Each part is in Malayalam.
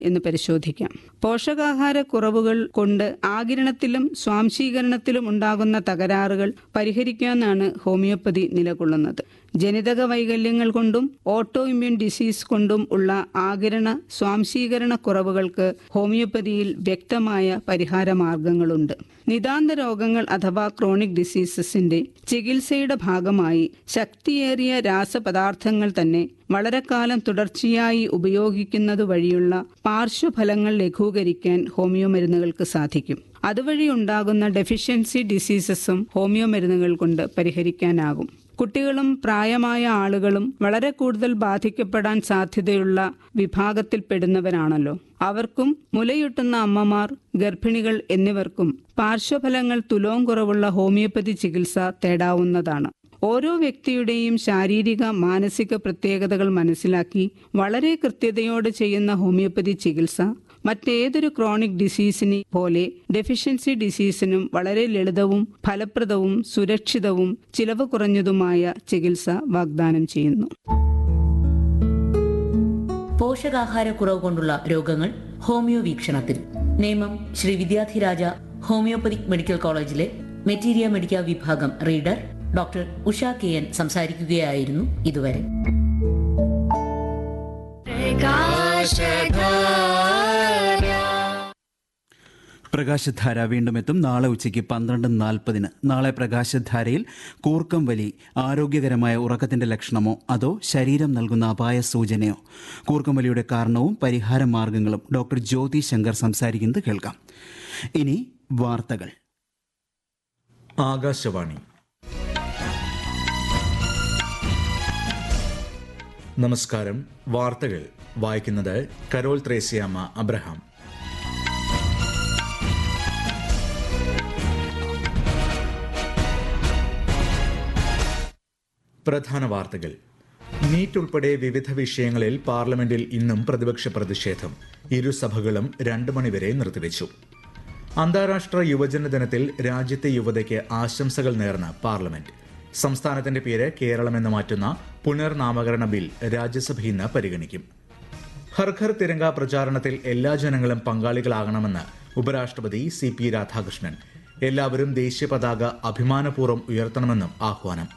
എന്ന് പരിശോധിക്കാം പോഷകാഹാര കുറവുകൾ കൊണ്ട് ആകിരണത്തിലും സ്വാംശീകരണത്തിലും ഉണ്ടാകുന്ന തകരാറുകൾ പരിഹരിക്കാനാണ് ഹോമിയോപ്പതി നിലകൊള്ളുന്നത് ജനിതക വൈകല്യങ്ങൾ കൊണ്ടും ഓട്ടോ ഇമ്മ്യൂൺ ഡിസീസ് കൊണ്ടും ഉള്ള ആകിരണ സ്വാംശീകരണ കുറവുകൾക്ക് ഹോമിയോപ്പതിയിൽ വ്യക്തമായ പരിഹാര മാർഗങ്ങളുണ്ട് നിതാന്ത രോഗങ്ങൾ അഥവാ ക്രോണിക് ഡിസീസസിന്റെ ചികിത്സയുടെ ഭാഗമായി ശക്തിയേറിയ രാസപദാർത്ഥങ്ങൾ തന്നെ വളരെ കാലം തുടർച്ചയായി ഉപയോഗിക്കുന്നത് വഴിയുള്ള പാർശ്വഫലങ്ങൾ ലഘൂകരിക്കാൻ ഹോമിയോ മരുന്നുകൾക്ക് സാധിക്കും അതുവഴി ഉണ്ടാകുന്ന ഡെഫിഷ്യൻസി ഡിസീസസും ഹോമിയോ മരുന്നുകൾ കൊണ്ട് പരിഹരിക്കാനാകും കുട്ടികളും പ്രായമായ ആളുകളും വളരെ കൂടുതൽ ബാധിക്കപ്പെടാൻ സാധ്യതയുള്ള വിഭാഗത്തിൽപ്പെടുന്നവരാണല്ലോ അവർക്കും മുലയൂട്ടുന്ന അമ്മമാർ ഗർഭിണികൾ എന്നിവർക്കും പാർശ്വഫലങ്ങൾ തുലോം കുറവുള്ള ഹോമിയോപ്പതി ചികിത്സ തേടാവുന്നതാണ് ഓരോ വ്യക്തിയുടെയും ശാരീരിക മാനസിക പ്രത്യേകതകൾ മനസ്സിലാക്കി വളരെ കൃത്യതയോടെ ചെയ്യുന്ന ഹോമിയോപ്പതി ചികിത്സ മറ്റേതൊരു ക്രോണിക് ഡിസീസിനെ പോലെ ഡെഫിഷ്യൻസി ഡിസീസിനും വളരെ ലളിതവും ഫലപ്രദവും സുരക്ഷിതവും ചിലവ് കുറഞ്ഞതുമായ ചികിത്സ വാഗ്ദാനം ചെയ്യുന്നു പോഷകാഹാരക്കുറവ് കൊണ്ടുള്ള രോഗങ്ങൾ ഹോമിയോ വീക്ഷണത്തിൽ നേമം ശ്രീ വിദ്യാധിരാജ ഹോമിയോപ്പതിക് മെഡിക്കൽ കോളേജിലെ മെറ്റീരിയ മെഡിക്ക വിഭാഗം reader doctor Usha K N സംസാരിക്കുകയായിരുന്നു ഇതുവരെ പ്രകാശധാര വീണ്ടും എത്തും നാളെ ഉച്ചയ്ക്ക് പന്ത്രണ്ട് നാൽപ്പതിന് നാളെ പ്രകാശധാരയിൽ കൂർക്കം വലി ആരോഗ്യകരമായ ഉറക്കത്തിന്റെ ലക്ഷണമോ അതോ ശരീരം നൽകുന്ന അപായ സൂചനയോ കൂർക്കം വലിയുടെ കാരണവും പരിഹാര മാർഗങ്ങളും ഡോക്ടർ ജ്യോതി ശങ്കർ സംസാരിക്കുന്നത് കേൾക്കാം ഇനി വാർത്തകൾ ആകാശവാണി നമസ്കാരം വാർത്തകൾ വായിക്കുന്നത് കരോൾ ത്രേസ്യാമ്മ അബ്രഹാം പ്രധാന വാർത്തകൾ നീറ്റ് ഉൾപ്പെടെ വിവിധ വിഷയങ്ങളിൽ പാർലമെന്റിൽ ഇന്നും പ്രതിപക്ഷ പ്രതിഷേധം ഇരുസഭകളും രണ്ടു മണിവരെ നിർത്തിവെച്ചു അന്താരാഷ്ട്ര യുവജന ദിനത്തിൽ രാജ്യത്തെ യുവതയ്ക്ക് ആശംസകൾ നേർന്ന് പാർലമെന്റ് സംസ്ഥാനത്തിന്റെ പേര് കേരളമെന്ന് മാറ്റുന്ന പുനർനാമകരണ ബിൽ രാജ്യസഭ ഇന്ന് പരിഗണിക്കും ഹർഘർ തിരങ്ക പ്രചാരണത്തിൽ എല്ലാ ജനങ്ങളും പങ്കാളികളാകണമെന്ന് ഉപരാഷ്ട്രപതി സി പി രാധാകൃഷ്ണൻ എല്ലാവരും ദേശീയ പതാക അഭിമാനപൂർവ്വം ഉയർത്തണമെന്നും ആഹ്വാനം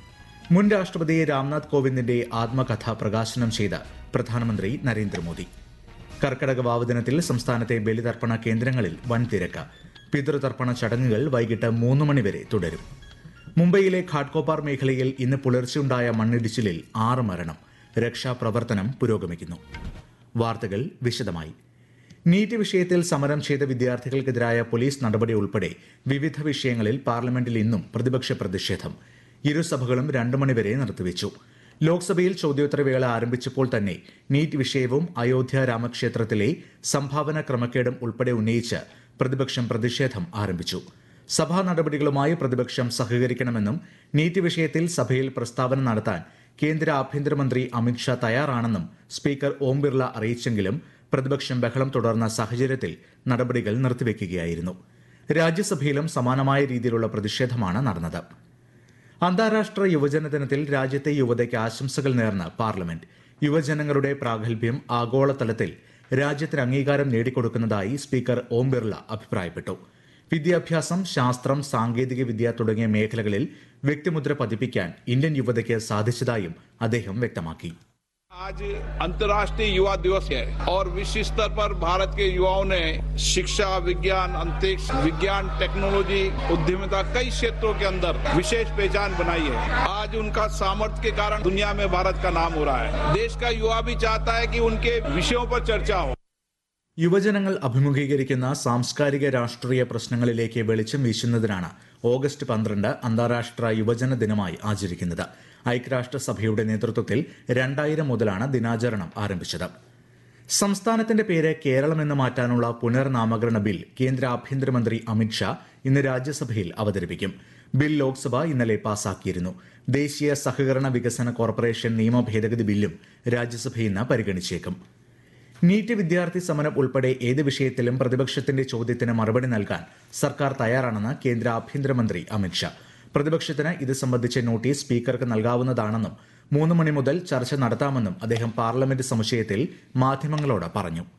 മുൻ രാഷ്ട്രപതി രാംനാഥ് കോവിന്ദിന്റെ ആത്മകഥ പ്രകാശനം ചെയ്ത പ്രധാനമന്ത്രി നരേന്ദ്രമോദി കർക്കടക വാവുദിനത്തിൽ സംസ്ഥാനത്തെ ബലിതർപ്പണ കേന്ദ്രങ്ങളിൽ വൻ തിരക്ക് പിതൃതർപ്പണ ചടങ്ങുകൾ വൈകിട്ട് മൂന്ന് മണിവരെ തുടരും മുംബൈയിലെ ഘാട്കോപ്പാർ മേഖലയിൽ ഇന്ന് പുലർച്ചെയുണ്ടായ മണ്ണിടിച്ചിലിൽ ആറ് മരണം രക്ഷാപ്രവർത്തനം പുരോഗമിക്കുന്നു വാർത്തകൾ വിശദമായി നീറ്റ് വിഷയത്തിൽ സമരം ചെയ്ത വിദ്യാർത്ഥികൾക്കെതിരായ പോലീസ് നടപടി ഉൾപ്പെടെ വിവിധ വിഷയങ്ങളിൽ പാർലമെന്റിൽ ഇന്നും പ്രതിപക്ഷ പ്രതിഷേധം ഇരുസഭകളും രണ്ടു മണിവരെ നിർത്തിവെച്ചു ലോക്സഭയിൽ ചോദ്യോത്തരവേള ആരംഭിച്ചപ്പോൾ തന്നെ നീറ്റ് വിഷയവും അയോധ്യ രാമക്ഷേത്രത്തിലെ സംഭാവന ക്രമക്കേടും ഉൾപ്പെടെ ഉന്നയിച്ച് പ്രതിപക്ഷം പ്രതിഷേധം ആരംഭിച്ചു സഭാ നടപടികളുമായി പ്രതിപക്ഷം സഹകരിക്കണമെന്നും നീറ്റ് വിഷയത്തിൽ സഭയിൽ പ്രസ്താവന നടത്താൻ കേന്ദ്ര ആഭ്യന്തരമന്ത്രി അമിത്ഷാ തയ്യാറാണെന്നും സ്പീക്കർ ഓം ബിർള അറിയിച്ചെങ്കിലും പ്രതിപക്ഷം ബഹളം തുടർന്ന സാഹചര്യത്തിൽ നടപടികൾ നിർത്തിവെക്കുകയായിരുന്നു രാജ്യസഭയിലും സമാനമായ രീതിയിലുള്ള പ്രതിഷേധമാണ് നടന്നത് അന്താരാഷ്ട്ര യുവജന ദിനത്തിൽ രാജ്യത്തെ യുവതയ്ക്ക് ആശംസകൾ നേർന്ന് പാർലമെന്റ് യുവജനങ്ങളുടെ പ്രാഗൽഭ്യം ആഗോളതലത്തിൽ രാജ്യത്തിന് അംഗീകാരം നേടിക്കൊടുക്കുന്നതായി സ്പീക്കർ ഓം ബിർള അഭിപ്രായപ്പെട്ടു വിദ്യാഭ്യാസം ശാസ്ത്രം സാങ്കേതിക വിദ്യ തുടങ്ങിയ മേഖലകളിൽ വ്യക്തിമുദ്ര പതിപ്പിക്കാൻ ഇന്ത്യൻ യുവതയ്ക്ക് സാധിച്ചതായും അദ്ദേഹം വ്യക്തമാക്കി आज अंतर्राष्ट्रीय युवा दिवस है और विश्व स्तर पर भारत के युवाओं ने शिक्षा विज्ञान अंतरिक्ष विज्ञान टेक्नोलॉजी उद्यमिता कई क्षेत्रों के अंदर विशेष पहचान बनाई है आज उनका सामर्थ्य के कारण दुनिया में भारत का नाम हो रहा है देश का युवा भी चाहता है कि उनके विषयों पर चर्चा हो യുവജനങ്ങൾ അഭിമുഖീകരിക്കുന്ന സാംസ്കാരിക രാഷ്ട്രീയ പ്രശ്നങ്ങളിലേക്ക് വെളിച്ചം വീശുന്നതിനാണ് ഓഗസ്റ്റ് പന്ത്രണ്ട് അന്താരാഷ്ട്ര യുവജന ദിനമായി ആചരിക്കുന്നത് ഐക്യരാഷ്ട്രസഭയുടെ നേതൃത്വത്തിൽ രണ്ടായിരം മുതലാണ് ദിനാചരണം ആരംഭിച്ചത് സംസ്ഥാനത്തിന്റെ പേര് കേരളം എന്ന് മാറ്റാനുള്ള പുനർനാമകരണ ബിൽ കേന്ദ്ര ആഭ്യന്തരമന്ത്രി അമിത്ഷാ ഇന്ന് രാജ്യസഭയിൽ അവതരിപ്പിക്കും ബിൽ ലോക്സഭ ഇന്നലെ പാസാക്കിയിരുന്നു ദേശീയ സഹകരണ വികസന കോർപ്പറേഷൻ നിയമ ഭേദഗതി ബില്ലും രാജ്യസഭ ഇന്ന് പരിഗണിച്ചേക്കും നീറ്റ് വിദ്യാർത്ഥി സമരം ഉൾപ്പെടെ ഏത് വിഷയത്തിലും പ്രതിപക്ഷത്തിന്റെ ചോദ്യത്തിന് മറുപടി നൽകാൻ സർക്കാർ തയ്യാറാണെന്ന് കേന്ദ്ര ആഭ്യന്തരമന്ത്രി അമിത്ഷാ പ്രതിപക്ഷത്തിന് ഇത് സംബന്ധിച്ച നോട്ടീസ് സ്പീക്കർക്ക് നൽകാവുന്നതാണെന്നും മൂന്ന് മണി മുതൽ ചർച്ച നടത്താമെന്നും അദ്ദേഹം പാർലമെന്റ് സമുച്ചയത്തിൽ മാധ്യമങ്ങളോട് പറഞ്ഞു